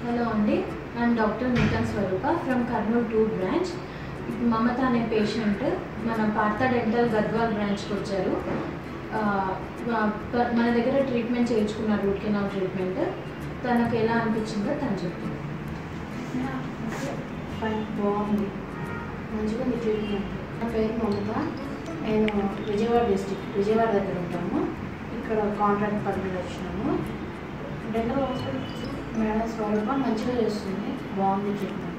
hello అండి I'm doctor Nitin Swaroopa from Kurnool two branch ఇప్పుడు మమత అనే పేషెంట్ మన పార్థ డెంటల్ గద్వాల్ బ్రాంచ్కి వచ్చారు ఆ, వా- ప- మన దగ్గర ట్రీట్మెంట్ చేయించుకున్నారు రూట్ కెనాల్ ట్రీట్మెంట్ తనకు ఎలా అనిపించిందో తను చెప్పింది ఫైన్ బాగుంది మంచిగా ఉంది ట్రీట్మెంట్ నా పేరు మమత నేను విజయవాడ డిస్టిక్ విజయవాడ దగ్గర ఉంటాము ఇక్కడ కాంట్రాక్ట్ పని మీద వచ్చినాము డెంటల్ హాస్పిటల్ మేడం స్వరూప మంచిగా చేస్తుంది బాగుంది ట్రీట్మెంట్